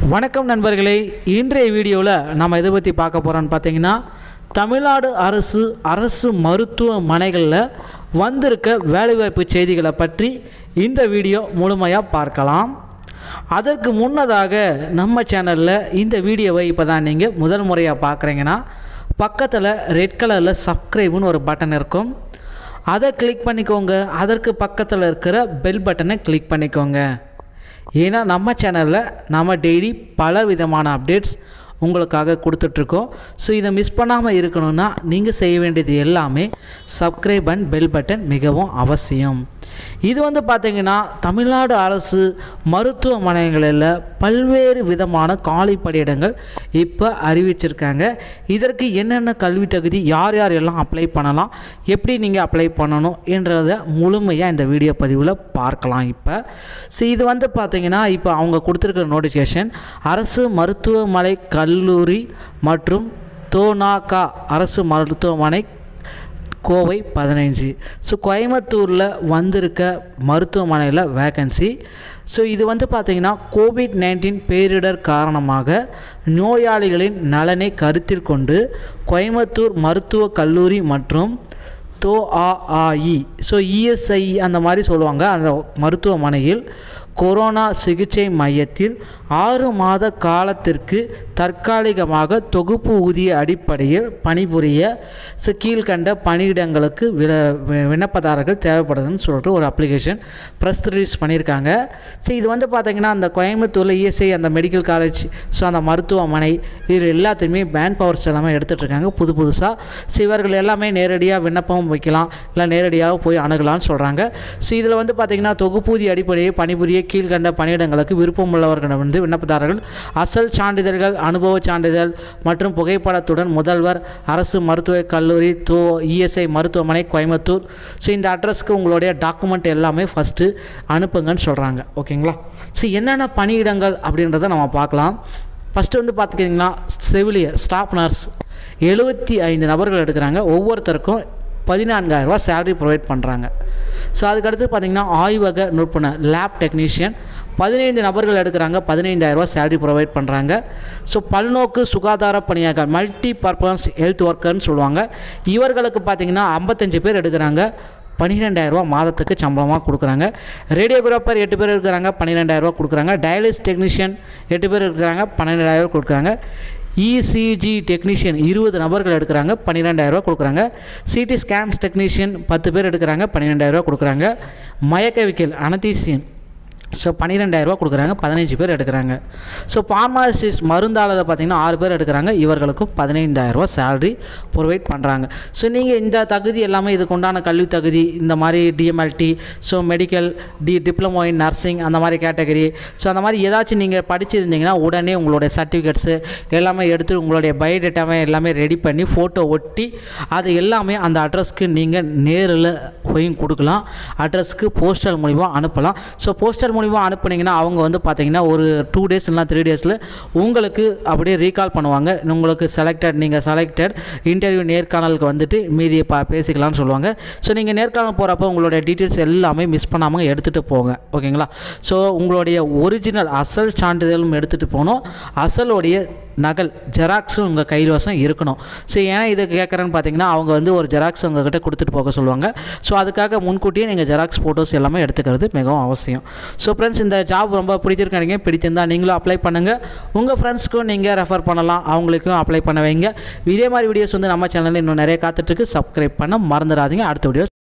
வணக்கம் நண்பர்களே இன்றைய வீடியோவில் நம்ம எதை பற்றி பார்க்க போகிறோன்னு பார்த்தீங்கன்னா தமிழ்நாடு அரசு அரசு மருத்துவமனைகளில் வந்திருக்க வேலைவாய்ப்பு செய்திகளை பற்றி இந்த வீடியோ முழுமையாக பார்க்கலாம் அதற்கு முன்னதாக நம்ம சேனலில் இந்த வீடியோவை இப்போ தான் நீங்கள் முதல் முறையாக பார்க்குறீங்கன்னா பக்கத்தில் ரெட் கலரில் சப்ஸ்கிரைப்னு ஒரு பட்டன் இருக்கும் அதை கிளிக் பண்ணிக்கோங்க அதற்கு பக்கத்தில் இருக்கிற பெல் பட்டனை கிளிக் பண்ணிக்கோங்க ஏன்னா நம்ம சேனலில் நம்ம டெய்லி பல விதமான அப்டேட்ஸ் உங்களுக்காக கொடுத்துட்ருக்கோம் ஸோ இதை மிஸ் பண்ணாமல் இருக்கணும்னா நீங்கள் செய்ய வேண்டியது எல்லாமே சப்ஸ்கிரைப் அண்ட் பெல் பட்டன் மிகவும் அவசியம் இது வந்து பார்த்திங்கன்னா தமிழ்நாடு அரசு மருத்துவமனைகளில் பல்வேறு விதமான காலி பணியிடங்கள் இப்போ அறிவிச்சிருக்காங்க இதற்கு என்னென்ன கல்வி தகுதி யார் யார் எல்லாம் அப்ளை பண்ணலாம் எப்படி நீங்கள் அப்ளை பண்ணணும் என்றதை முழுமையாக இந்த வீடியோ பதிவில் பார்க்கலாம் இப்போ ஸோ இது வந்து பார்த்திங்கன்னா இப்போ அவங்க கொடுத்துருக்கிற நோட்டிஃபிகேஷன் அரசு மருத்துவமனை கல்லூரி மற்றும் தோனாகா அரசு மருத்துவமனை கோவை பதினைஞ்சு ஸோ கோயம்புத்தூரில் வந்திருக்க மருத்துவமனையில் வேக்கன்சி ஸோ இது வந்து பார்த்திங்கன்னா கோவிட் நைன்டீன் பேரிடர் காரணமாக நோயாளிகளின் நலனை கருத்தில் கொண்டு கோயம்புத்தூர் மருத்துவக் கல்லூரி மற்றும் தோ ஆ ஆஇ ஸோ இஎஸ்ஐ அந்த மாதிரி சொல்லுவாங்க அந்த மருத்துவமனையில் கொரோனா சிகிச்சை மையத்தில் ஆறு மாத காலத்திற்கு தற்காலிகமாக தொகுப்பு ஊதிய அடிப்படையில் பணிபுரிய ஸோ கீழ்கண்ட பணியிடங்களுக்கு வில வி- விண்ணப்பதாரர்கள் தேவைப்படுதுன்னு சொல்லிட்டு ஒரு அப்ளிகேஷன் ப்ரெஸ் ரிலீஸ் பண்ணியிருக்காங்க ஸோ இது வந்து பார்த்திங்கன்னா அந்த கோயம்புத்தூரில் இஎஸ்ஐ அந்த மெடிக்கல் காலேஜ் ஸோ அந்த மருத்துவமனை இது எல்லாத்தையுமே மேன் பவர்ஸ் எல்லாமே எடுத்துகிட்டு இருக்காங்க புது புதுசாக ஸோ இவர்கள் எல்லாமே நேரடியாக விண்ணப்பம் வைக்கலாம் இல்லை நேரடியாக போய் அணுகலாம்னு சொல்கிறாங்க ஸோ இதில் வந்து பார்த்திங்கன்னா தொகுப்பூதிய அடிப்படையில் பணிபுரிய கீழ்கண்ட பணியிடங்களுக்கு விருப்பம் உள்ளவர்களிடம் வந்து விண்ணப்பதாரர்கள் அசல் சான்றிதழ்கள் அனுபவச் சான்றிதழ் மற்றும் புகைப்படத்துடன் முதல்வர் அரசு மருத்துவக் கல்லூரி தோ இஎஸ்ஐ மருத்துவமனை கோயம்புத்தூர் ஸோ இந்த அட்ரஸ்க்கு உங்களுடைய டாக்குமெண்ட் எல்லாமே ஃபஸ்ட்டு அனுப்புங்கன்னு சொல்கிறாங்க ஓகேங்களா ஸோ என்னென்ன பணியிடங்கள் அப்படின்றத நம்ம பார்க்கலாம் ஃபஸ்ட்டு வந்து பார்த்துக்கிட்டிங்கன்னா செவிலியர் ஸ்டாஃப் நர்ஸ் எழுபத்தி ஐந்து நபர்கள் எடுக்கிறாங்க ஒவ்வொருத்தருக்கும் பதினான்காயிரரூபா சேலரி ப்ரொவைட் பண்ணுறாங்க ஸோ அதுக்கடுத்து பார்த்திங்கன்னா ஆய்வக நுட்புணர் லேப் டெக்னீஷியன் பதினைந்து நபர்கள் எடுக்கிறாங்க பதினைந்தாயிரரூபா சேலரி ப்ரொவைட் பண்ணுறாங்க ஸோ பல்நோக்கு சுகாதார பணியாளர் மல்டி பர்பஸ் ஹெல்த் ஒர்க்கர்னு சொல்லுவாங்க இவர்களுக்கு பார்த்திங்கன்னா ஐம்பத்தஞ்சு பேர் எடுக்கிறாங்க பன்னிரெண்டாயிரரூபா மாதத்துக்கு சம்பளமாக கொடுக்குறாங்க ரேடியோகிராஃபர் எட்டு பேர் இருக்கிறாங்க பன்னிரெண்டாயிரரூபா கொடுக்குறாங்க டயாலிஸ் டெக்னீஷியன் எட்டு பேர் இருக்கிறாங்க பன்னிரெண்டாயிரம் கொடுக்குறாங்க இசிஜி டெக்னீஷியன் இருபது நபர்கள் எடுக்கிறாங்க பன்னிரெண்டாயிரரூவா கொடுக்குறாங்க சிடி ஸ்கேன்ஸ் டெக்னீஷியன் பத்து பேர் எடுக்கிறாங்க பன்னிரெண்டாயிரரூவா கொடுக்குறாங்க மயக்கவிக்கல் அனதீசியன் ஸோ பன்னிரெண்டாயிரரூவா கொடுக்குறாங்க பதினஞ்சு பேர் எடுக்கிறாங்க ஸோ ஃபார்மாசிஸ்ட் மருந்தாளரை பார்த்தீங்கன்னா ஆறு பேர் எடுக்கிறாங்க இவர்களுக்கும் பதினைந்தாயிரரூவா சேலரி ப்ரொவைட் பண்ணுறாங்க ஸோ நீங்கள் இந்த தகுதி எல்லாமே இதுக்கு உண்டான கல்வி தகுதி இந்த மாதிரி DMLT so medical D diploma in nursing அந்த மாதிரி கேட்டகரி ஸோ அந்த மாதிரி ஏதாச்சும் நீங்கள் படிச்சிருந்தீங்கன்னா உடனே உங்களுடைய சர்டிஃபிகேட்ஸு எல்லாமே எடுத்து உங்களுடைய பயோடேட்டாவே எல்லாமே ரெடி பண்ணி ஃபோட்டோ ஒட்டி அது எல்லாமே அந்த அட்ரஸ்க்கு நீங்கள் நேரில் போய் கொடுக்கலாம் அட்ரஸ்க்கு போஸ்டல் மூலிமா அனுப்பலாம் ஸோ போஸ்டல் மூலிமா அனுப்புனீங்கன்னா அவங்க வந்து பார்த்தீங்கன்னா ஒரு டூ டேஸ் இல்லைனா த்ரீ டேஸில் உங்களுக்கு அப்படியே ரீகால் பண்ணுவாங்க உங்களுக்கு செலக்டட் நீங்கள் செலக்டட் இன்டர்வியூ நேர்காணலுக்கு வந்துட்டு மீதியை பா பேசிக்கலாம்னு சொல்லுவாங்க ஸோ நீங்கள் நேர்காணல் போகிறப்போ உங்களுடைய டீட்டெயில்ஸ் எல்லாமே மிஸ் பண்ணாமல் எடுத்துகிட்டு போங்க ஓகேங்களா ஸோ உங்களுடைய ஒரிஜினல் அசல் சான்றிதழும் எடுத்துகிட்டு போகணும் அசலுடைய நகல் ஜெராக்ஸும் உங்கள் கைவசம் இருக்கணும் ஸோ ஏன் இதை கேட்குறேன்னு பார்த்தீங்கன்னா அவங்க வந்து ஒரு ஜெராக்ஸ் உங்ககிட்ட கொடுத்துட்டு போக சொல்லுவாங்க ஸோ அதுக்காக முன்கூட்டியே நீங்கள் ஜெராக்ஸ் ஃபோட்டோஸ் எல்லாமே எடுத்துக்கிறது மிகவும் அவசியம் ஸோ ஃப்ரெண்ட்ஸ் இந்த ஜாப் ரொம்ப பிடிச்சிருக்காங்க பிடிச்சிருந்தா நீங்களும் அப்ளை பண்ணுங்கள் உங்கள் ஃப்ரெண்ட்ஸ்க்கும் நீங்கள் ரெஃபர் பண்ணலாம் அவங்களுக்கும் அப்ளை பண்ண வைங்க இதே மாதிரி வீடியோஸ் வந்து நம்ம சேனலில் இன்னும் நிறைய காத்துட்ருக்கு சப்ஸ்கிரைப் பண்ண மறந்துடாதீங்க அடுத்த வீடியோஸ்